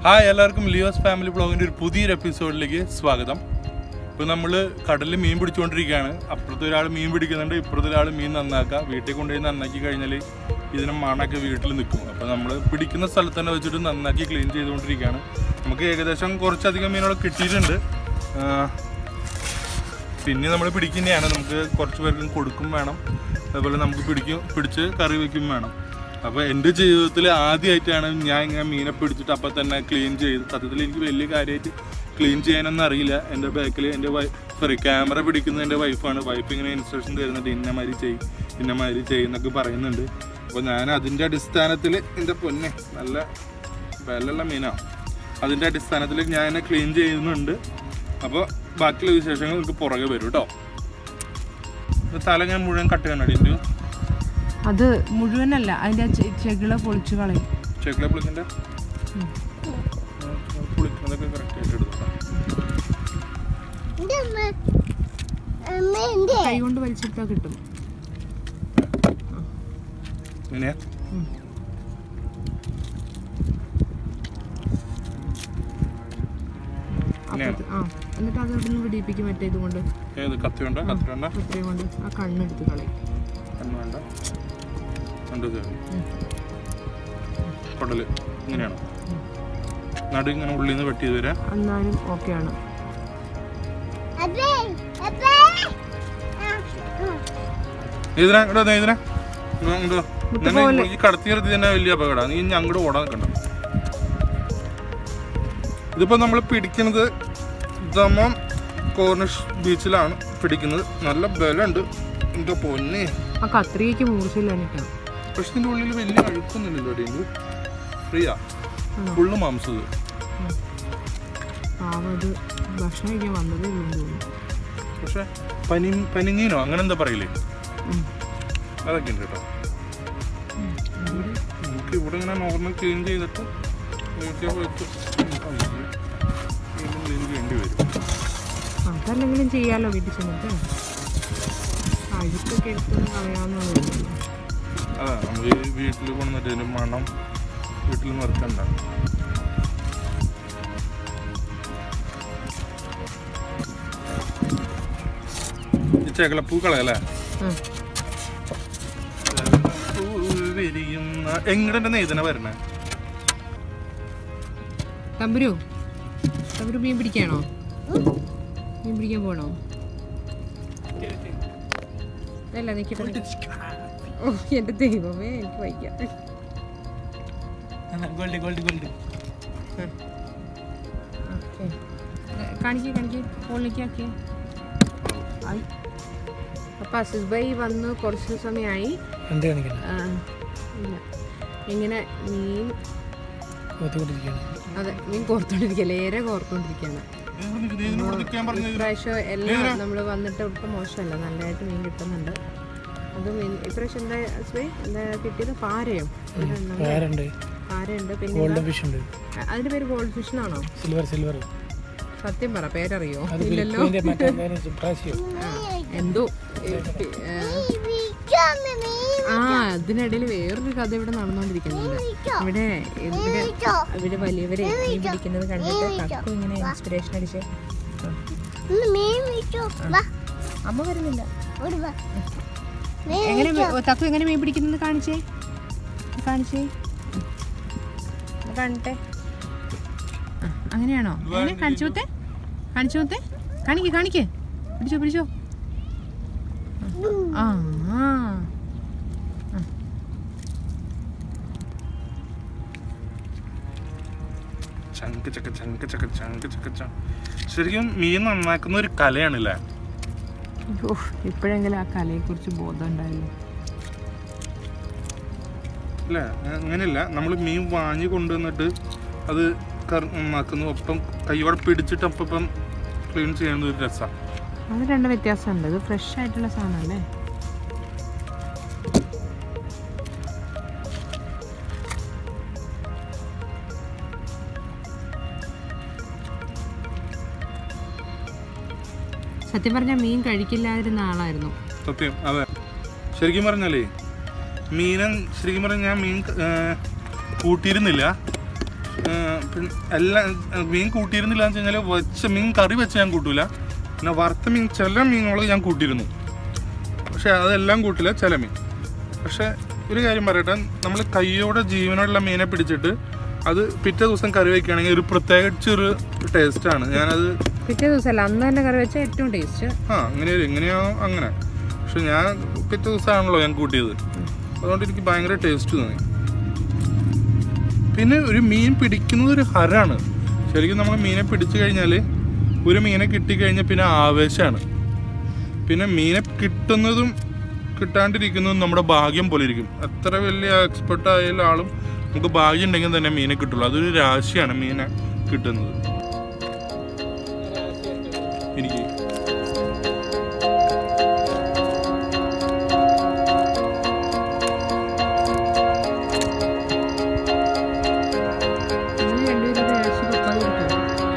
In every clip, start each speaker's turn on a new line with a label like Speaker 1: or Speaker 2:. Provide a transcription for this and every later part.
Speaker 1: Hi എല്ലാവർക്കും Leo's family ബ്ലോഗിൻ്റെ ഒരു പുതിയൊരു എപ്പിസോഡിലേക്ക് സ്വാഗതം ഇപ്പോൾ നമ്മൾ കടലിൽ മീൻ പിടിച്ചുകൊണ്ടിരിക്കുകയാണ് അപ്പുറത്തെ ഒരാൾ മീൻ പിടിക്കുന്നുണ്ട് ഇപ്പുറത്തെ ഒരാൾ മീൻ നന്നാക്കുക വീട്ടിൽ കൊണ്ടുപോയി നന്നാക്കി കഴിഞ്ഞാൽ ഇതിന് മണമൊക്കെ വീട്ടിൽ നിൽക്കും അപ്പോൾ നമ്മൾ പിടിക്കുന്ന സ്ഥലത്ത് തന്നെ വെച്ചിട്ട് നന്നാക്കി ക്ലീൻ ചെയ്തുകൊണ്ടിരിക്കുകയാണ് നമുക്ക് ഏകദേശം കുറച്ചധികം മീനുകളൊക്കെ കിട്ടിയിട്ടുണ്ട് ആ, പിന്നെ നമ്മൾ പിടിക്കുന്നതാണ് നമുക്ക് കുറച്ച് പേർക്കും കൊടുക്കും വേണം അതുപോലെ നമുക്ക് പിടിക്കും പിടിച്ച് കറി വയ്ക്കും വേണം അപ്പോൾ എൻ്റെ ജീവിതത്തിൽ ആദ്യമായിട്ടാണ് ഞാൻ ഇങ്ങനെ മീനെ പിടിച്ചിട്ട് അപ്പം തന്നെ ക്ലീൻ ചെയ്ത് സത്യത്തിൽ എനിക്ക് വലിയ കാര്യമായിട്ട് ക്ലീൻ ചെയ്യാനൊന്നും അറിയില്ല എൻ്റെ ബാക്കിൽ എൻ്റെ വൈ സോറി ക്യാമറ പിടിക്കുന്നത് എൻ്റെ വൈഫാണ് വൈഫ് ഇങ്ങനെ ഇൻസ്ട്രക്ഷൻ തരുന്നുണ്ട് ഇന്നമാതിരി ചെയ്യും ഇന്നമാതിരി ചെയ്യുന്നൊക്കെ പറയുന്നുണ്ട് അപ്പോൾ ഞാൻ അതിൻ്റെ അടിസ്ഥാനത്തിൽ എൻ്റെ പൊന്നെ നല്ല വിലയുള്ള മീനാണ് അതിൻ്റെ അടിസ്ഥാനത്തിൽ ഞാൻ എന്നെ ക്ലീൻ ചെയ്യുന്നുണ്ട് അപ്പോൾ ബാക്കിയുള്ള വിശേഷങ്ങൾ നിങ്ങൾക്ക് പുറകെ വരും കേട്ടോ ഇത് തല ഞാൻ മുഴുവൻ കട്ട് ചെയ്യണം ടിൻറ്റു
Speaker 2: അത് മുഴുവനല്ല അതിന്റെ ആ ചെ- ചെകിള പൊളിച്ചു കളയും
Speaker 1: ചെക്കിലെ പുളിക്കിൻ്റെ പുളിക്കുന്നതൊക്കെ കറക്റ്റ് ആയിട്ട് എടുത്തോളാം
Speaker 2: കൈ കൊണ്ട് വലിച്ചെടുത്താൽ കിട്ടും
Speaker 1: ഇങ്ങനെയാ
Speaker 2: ഉം. അപ്പുറത്ത് ആ എന്നിട്ട് അത് ഇവിടുന്ന് വിടിയിപ്പിക്കും മറ്റേ ഇതുകൊണ്ട്
Speaker 1: ഏത് കത്തി വേണ്ട കത്തി വേണ്ട
Speaker 2: ഇത്രയും കൊണ്ട് ആ കണ്ണെടുത്ത് കളയും
Speaker 1: കണ്ണ് വേണ്ട രണ്ട് തേടി കുടല് ഇങ്ങനെയാണോ നടു ഇങ്ങനെ ഉള്ളിൽ നിന്ന് വെട്ടി തരാം
Speaker 2: എന്നാലും ഓക്കെയാണ്
Speaker 1: ഇതിനാ ഇങ്ങോട്ട് വന്നേ, ഇതിനാ ഇങ്ങോ, ഇങ്ങോട്ട് വാ. നിന്നെ ഈ കടത്തി നിർത്തി തന്നെ വലിയ അപകടമാണ് നീ ഇനി അങ്ങോട്ട് ഓടാൻ നിൽക്കണ്ട ഇതിപ്പോ നമ്മൾ പിടിക്കുന്നത് ദമം കോർണിഷ് ബീച്ചിലാണ് പിടിക്കുന്നത് നല്ല ബലമുണ്ട് എന്റെ പൊന്നെ
Speaker 2: ആ കത്രികയ്ക്ക് മൂർച്ചയില്ല എനിക്കാണ്
Speaker 1: പക്ഷെ ഇതിന്റെ ഉള്ളിൽ വലിയ അഴുക്കൊന്നുമില്ലല്ലോ ഡെങ്കു ഫ്രീയാ
Speaker 2: ആണോ?
Speaker 1: ഫുള്ള് മാംസത്
Speaker 2: പാവം അത് ഭക്ഷണം കഴിക്കാൻ വന്നതേ ഉള്ളൂ എന്ന് തോന്നുന്നു
Speaker 1: പക്ഷെ പനി പനിങ്ങീനോ അങ്ങനെ എന്താ പറയില്ലേ
Speaker 2: ഉം.
Speaker 1: അതൊക്കെ ഉണ്ട് കേട്ടോ നമുക്ക് ഇവിടെ ഇങ്ങനെ നോർമൽ ക്ലീൻ ചെയ്തിട്ട് നീട്ടിയ വെച്ച് ക്ലീൻ ചെയ്യേണ്ടി വരും
Speaker 2: അതല്ലെങ്കിലും ചെയ്യാലോ വീട്ടിൽ ചെന്നിട്ട് അഴുക്കൊക്കെ എടുത്തൊന്ന് കളയാവുന്നതേ
Speaker 1: അതാ നമ്മൾ ഈ വീട്ടിൽ കൊണ്ടുവന്നിട്ട് ഇതിൻ്റെ മണം വീട്ടിൽ നിർത്തണ്ട ഈ ചകലപ്പൂ കളയല്ലേ പൂ വിരിയുന്ന എങ്ങടെ നെയ്തന വരണേ
Speaker 2: തമ്പുരു തമ്പുരു മീൻ പിടിക്കാണോ മീൻ പിടിക്കാൻ പോണോ അല്ല നിക്കട്ടെ ഓ എന്റെ ദൈവമേ എനിക്ക് വയ്യ
Speaker 1: ഗോൾഡ് ഗോൾഡ് ഗോൾഡ്
Speaker 2: ഓക്കെ കാണിക്കേ കാണിക്കേ ഫോണിലേക്ക് ആക്കിയേ ആയി അപ്പം അസിസ് ഭായി വന്ന് കുറച്ച് സമയമായി
Speaker 3: എന്ത് കാണിക്കണം
Speaker 2: ആ, ഇല്ല ഇങ്ങനെ മീൻ
Speaker 3: കോത്തിക്കൊണ്ടിരിക്കുകയാണ്
Speaker 2: അതെ മീൻ കോർത്തോണ്ടിരിക്കുക ലേരെ കോർത്തോണ്ടിരിക്കുകയാണ്
Speaker 1: നിൽക്കാൻ പറഞ്ഞു
Speaker 2: ഇപ്രാവശ്യം എല്ലാം നമ്മൾ വന്നിട്ട് ഒട്ടും മോശമല്ല നല്ലതായിട്ട് മീൻ കിട്ടുന്നുണ്ട് അത് മീൻ ഇപ്രാവശ്യം എന്താ അസ്ബൈ എന്താ കിട്ടിയത് പാരയോ ഒരെണ്ണം.
Speaker 3: വേറുണ്ട്
Speaker 2: പാരയുണ്ട് പിന്നെ
Speaker 3: ഗോൾഡൻ ഫിഷ് ഉണ്ട്
Speaker 2: എന്താ? അതിന്റെ പേര് ഗോൾഡ് ഫിഷ് എന്നാണോ
Speaker 3: സിൽവർ സിൽവർ
Speaker 2: സത്യം പറ പേരറിയോ
Speaker 3: അത്
Speaker 2: ഇല്ലല്ലോ
Speaker 3: ഫിലിപ്പീൻ്റെ മറ്റേ എന്തായാലും പ്രാവശ്യം
Speaker 2: ആ, എന്തോ ഏ, പി- ഏ, ആ അതിനിടയിൽ വേറൊരു കഥ ഇവിടെ നടന്നുകൊണ്ടിരിക്കുന്നുണ്ട് ഇവിടെ ഇവിടെ ഇവിടെ വലിയവരെ മീൻ പിടിക്കുന്നത് കണ്ടിട്ട് കക്കു ഇങ്ങനെ ഇൻസ്പിറേഷൻ അടിച്ച് അമ്മ വരുന്നില്ല എങ്ങനെ മീ- ഓ, തക്കു എങ്ങനെ മീൻ പിടിക്കുന്നത് കാണിച്ചേ കാണിച്ചേ ഒന്ന് കാണട്ടെ ആ, അങ്ങനെയാണോ എങ്ങനെ കാണിച്ചു കൊടുത്തേ കാണിച്ചു കൊടുത്തേ കാണിക്ക് കാണിക്ക് പിടിച്ചോ പിടിച്ചോ ആ ആ
Speaker 1: ചങ്ക ചക്ക ചങ്ക ചക്ക ചങ്ക ചക്ക ച ശരിക്കും മീൻ നന്നാക്കുന്ന ഒരു കലയാണല്ലേ
Speaker 2: ഓ ഇപ്പോഴെങ്കിലും ആ കലയെക്കുറിച്ച് ബോധം ഉണ്ടായല്ലോ
Speaker 1: അല്ലേ അങ്ങനെയല്ല നമ്മൾ മീൻ വാങ്ങി കൊണ്ടുവന്നിട്ട് അത് കർ നന്നാക്കുന്നു ഒപ്പം കൈയോടെ പിടിച്ചിട്ട് അപ്പം ഇപ്പം ക്ലീൻ ചെയ്യുന്ന ഒരു രസമാണ്
Speaker 2: അത് രണ്ട് വ്യത്യാസമുണ്ട് ഇത് ഫ്രഷ് ആയിട്ടുള്ള സാധനമല്ലേ സത്യം പറഞ്ഞാൽ മീൻ കഴിക്കില്ലാതിരുന്ന ആളായിരുന്നു
Speaker 1: സത്യം അതെ ശരിക്കും പറഞ്ഞാലേ മീനൻ ശരിക്കും പറഞ്ഞാൽ ഞാൻ മീൻ ഏർ, കൂട്ടിയിരുന്നില്ല ഏഹ്, പിന്നെ എല്ലാം ഏഹ്, മീൻ കൂട്ടിയിരുന്നില്ല എന്ന് വെച്ച് കഴിഞ്ഞാൽ വെച്ച മീൻ കറി വെച്ച് ഞാൻ കൂട്ടൂല പിന്നെ വറുത്ത മീൻ ചില മീനുകൾ ഞാൻ കൂട്ടിയിരുന്നു പക്ഷെ അതെല്ലാം കൂട്ടില്ല ചില മീൻ പക്ഷെ ഒരു കാര്യം പറയട്ടെ നമ്മൾ കയ്യോടെ ജീവനുള്ള മീനെ പിടിച്ചിട്ട് അത് പിറ്റേ ദിവസം കറി വയ്ക്കുകയാണെങ്കിൽ ഒരു പ്രത്യേകിച്ചൊരു ടേസ്റ്റാണ് ഞാനത്
Speaker 2: പിറ്റേ ദിവസമല്ല അന്ന് തന്നെ കറി വെച്ചാൽ ഏറ്റവും ടേസ്റ്റ്
Speaker 1: ആ അങ്ങനെ ഒരു- എങ്ങനെയോ അങ്ങനെ പക്ഷെ ഞാൻ പിറ്റേ ദിവസമാണല്ലോ ഞാൻ കൂട്ടിയത് അതുകൊണ്ട് എനിക്ക് ഭയങ്കര ടേസ്റ്റ് തോന്നി പിന്നെ ഒരു മീൻ പിടിക്കുന്നത് ഒരു ഹരാണ് ശരിക്കും നമ്മൾ മീനെ പിടിച്ചു കഴിഞ്ഞാൽ ഒരു മീനെ കിട്ടിക്കഴിഞ്ഞാൽ പിന്നെ ആവേശമാണ് പിന്നെ മീനെ കിട്ടുന്നതും കിട്ടാണ്ടിരിക്കുന്നതും നമ്മുടെ ഭാഗ്യം പോലെ ഇരിക്കും എത്ര വലിയ എക്സ്പെർട്ട് ആയാലും ആളും നമുക്ക് ഭാഗ്യം ഉണ്ടെങ്കിൽ തന്നെ മീനെ കിട്ടുള്ളൂ അതൊരു രാശിയാണ് മീനെ കിട്ടുന്നത് എനിക്ക്
Speaker 2: നിങ്ങൾ രണ്ടുപേരും ഒരു രാശി പപ്പാതി കിട്ടും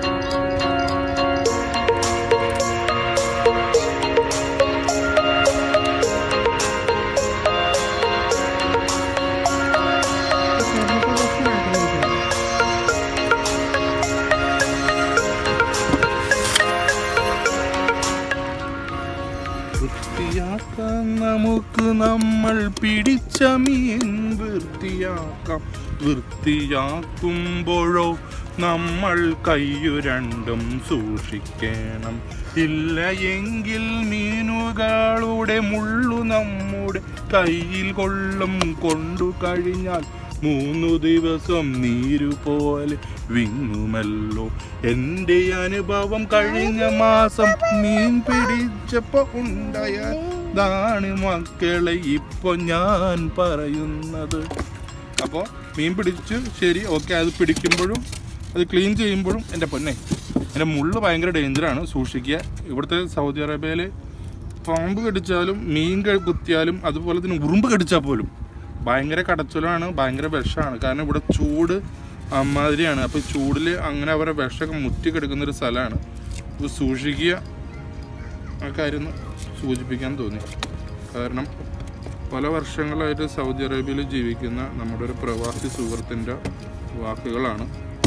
Speaker 1: വൃത്തിയാക്കാം നമുക്ക് നമ്മൾ പിടിച്ച മീൻ വൃത്തിയാക്കാം വൃത്തിയാക്കുമ്പോഴോ നമ്മൾ കയ്യു രണ്ടും സൂക്ഷിക്കണം ഇല്ല എങ്കിൽ മീനുകളുടെ മുള്ളു നമ്മുടെ കയ്യിൽ കൊള്ളും കൊണ്ടു കഴിഞ്ഞാൽ മൂന്നു ദിവസം നീരു പോലെ വിങ്ങുമല്ലോ എൻ്റെ അനുഭവം കഴിഞ്ഞ മാസം മീൻ പിടിച്ചപ്പോ ഉണ്ടായതാണ് മക്കളെ ഇപ്പൊ ഞാൻ പറയുന്നത് അപ്പോൾ മീൻ പിടിച്ച് ശരി ഓക്കെ അത് പിടിക്കുമ്പോഴും അത് ക്ലീൻ ചെയ്യുമ്പോഴും എൻ്റെ പൊന്നെ എൻ്റെ മുള്ള് ഭയങ്കര ഡേഞ്ചറാണ് സൂക്ഷിക്കുക ഇവിടുത്തെ സൗദി അറേബ്യയിൽ പാമ്പ് കടിച്ചാലും മീൻ ക- കുത്തിയാലും അതുപോലെ തന്നെ ഉറുമ്പ് കടിച്ചാൽ പോലും ഭയങ്കര കടച്ചലാണ് ഭയങ്കര വിഷമാണ് കാരണം ഇവിടെ ചൂട് അമ്മാതിരിയാണ് അപ്പോൾ ചൂടിൽ അങ്ങനെ അവരെ വിഷമൊക്കെ മുറ്റി കിടക്കുന്ന ഒരു സ്ഥലമാണ് അപ്പോൾ സൂക്ഷിക്കുക ആ കാര്യം ഒന്ന് സൂചിപ്പിക്കാൻ തോന്നി കാരണം പല വർഷങ്ങളായിട്ട് സൗദി അറേബ്യയിൽ ജീവിക്കുന്ന നമ്മുടെ ഒരു പ്രവാസി സുഹൃത്തിൻ്റെ വാക്കുകളാണ്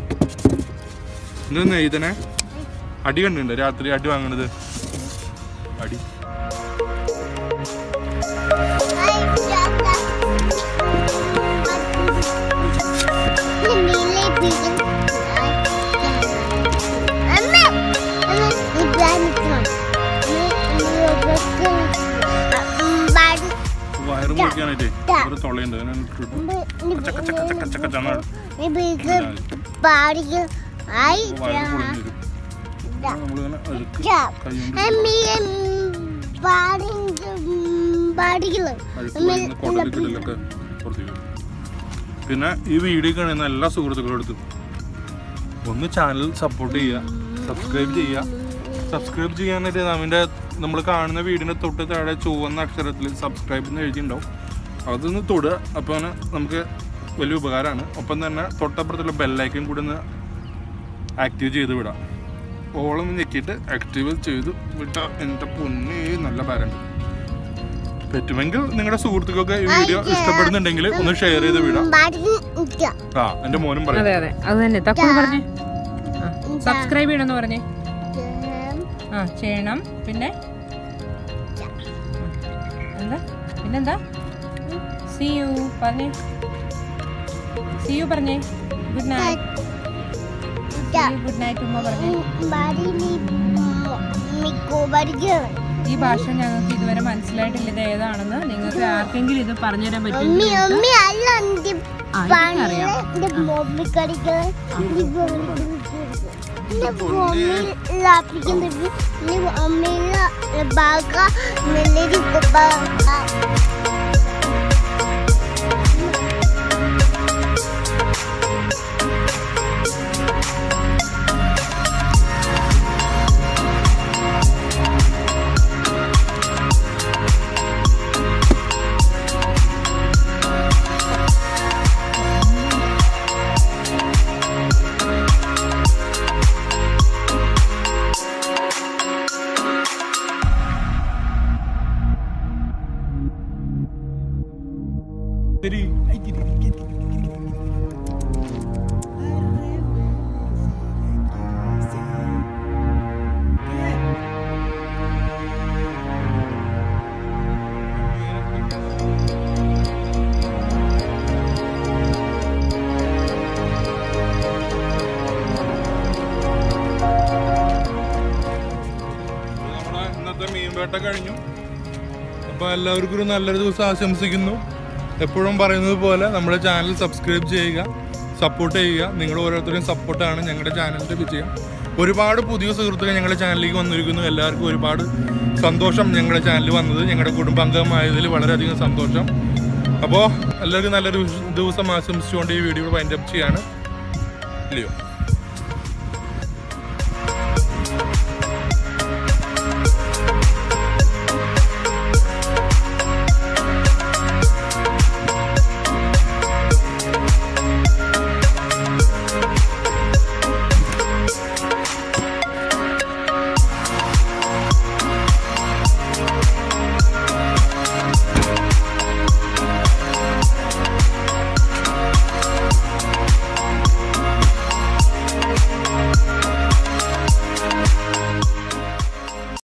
Speaker 1: ഇത് നെയ്തനെ അടി കണ്ടിട്ടുണ്ട് രാത്രി അടി വാങ്ങണത് അടി വയറ് മുറിക്കാനായിട്ടേ ഒരു തൊള്ളയുണ്ട് അതിനാണ് ഇട്ടിട്ട് കച്ച കച്ച കച്ച കച്ച കച്ച എന്നാണ്
Speaker 4: പാടിക്ക് ആയി
Speaker 1: വയറ് പൊളിഞ്ഞു വരും നമ്മളിങ്ങനെ അഴുക്ക് കൈ കൊണ്ട്
Speaker 4: പാടികള്
Speaker 1: അഴുക്ക് വരുന്ന കുടലിക്കിടലൊക്കെ പുറത്തേക്ക് വരും. പിന്നെ ഈ വീഡിയോ കാണുന്ന എല്ലാ സുഹൃത്തുക്കളും എടുത്തു ഒന്ന് ചാനൽ സപ്പോർട്ട് ചെയ്യുക സബ്സ്ക്രൈബ് ചെയ്യുക സബ്സ്ക്രൈബ് ചെയ്യാനായിട്ട് നമ്മുടെ നമ്മൾ കാണുന്ന വീടിൻ്റെ തൊട്ട് താഴെ ചുവന്ന അക്ഷരത്തിൽ സബ്സ്ക്രൈബ് എന്ന് എഴുതിയിട്ടുണ്ടാവും അതൊന്ന് തൊടുക അപ്പോൾ അങ്ങനെ നമുക്ക് വലിയ ഉപകാരമാണ് ഒപ്പം തന്നെ തൊട്ടപ്പുറത്തുള്ള ബെല്ലൈക്കൻ കൂടി ഒന്ന് ആക്റ്റീവ് ചെയ്ത് വിടാം ഓളം ഞെക്കിയിട്ട് ആക്റ്റീവ് ചെയ്ത് വിട്ടാൽ എൻ്റെ പൊന്നേ നല്ല പാരുണ്ട് പറ്റുമെങ്കിൽ നിങ്ങളുടെ സുഹൃത്തുക്കൾക്ക് ഈ വീഡിയോ ഇഷ്ടപ്പെടുന്നുണ്ടെങ്കിൽ ഒന്ന് ഷെയർ ചെയ്ത് വിടാം
Speaker 4: പാടിക്ക് നിൽക്കുക
Speaker 1: ആ എൻ്റെ മോനും പറയും
Speaker 2: അതെ അതെ അത് തന്നെ തക്കു പറഞ്ഞേ സബ്സ്ക്രൈബ് ചെയ്യണമെന്ന് പറഞ്ഞേ ആ ചെയ്യണം പിന്നെ എന്താ പിന്നെന്താ സി യു പറഞ്ഞേ സി യു പറഞ്ഞേ ഗുഡ് നൈറ്റ് ഗുഡ് നൈറ്റ് ഉമ്മ പറഞ്ഞേ
Speaker 4: പഠിക്കണം
Speaker 2: ഈ ഭാഷ ഞങ്ങൾക്ക് ഇതുവരെ മനസ്സിലായിട്ടില്ല ഇത് ഏതാണെന്ന് നിങ്ങൾക്ക് ആർക്കെങ്കിലും ഇത് പറഞ്ഞുതരാൻ
Speaker 4: ഉമ്മി
Speaker 2: പറ്റും
Speaker 4: ഉമ്മി അല്ല എന്റെ
Speaker 2: ആ,
Speaker 4: പണിയില്
Speaker 2: എനിക്കറിയാം.
Speaker 4: എന്റെ മമ്മി കടിക്കാൻ എന്റെ മമ്മി ലാപ്പിക്കുന്നത് എന്റെ മമ്മിയിലെ ബാഗ നെല്ലരി
Speaker 1: കൊണ്ടാട്ടം കഴിഞ്ഞു അപ്പോൾ എല്ലാവർക്കും ഒരു നല്ലൊരു ദിവസം ആശംസിക്കുന്നു എപ്പോഴും പറയുന്നത് പോലെ നമ്മുടെ ചാനൽ സബ്സ്ക്രൈബ് ചെയ്യുക സപ്പോർട്ട് ചെയ്യുക നിങ്ങൾ ഓരോരുത്തരുടെയും സപ്പോർട്ടാണ് ഞങ്ങളുടെ ചാനലിൻ്റെ വിജയം ഒരുപാട് പുതിയ സുഹൃത്തുക്കൾ ഞങ്ങളുടെ ചാനലിലേക്ക് വന്നിരിക്കുന്നു എല്ലാവർക്കും ഒരുപാട് സന്തോഷം ഞങ്ങളുടെ ചാനൽ വന്നത് ഞങ്ങളുടെ കുടുംബാംഗമായതിൽ വളരെയധികം സന്തോഷം അപ്പോൾ എല്ലാവർക്കും നല്ലൊരു ദിവസം ആശംസിച്ചുകൊണ്ട് ഈ വീഡിയോ വൈൻഡപ്പ് ചെയ്യാണ് ഇല്ലയോ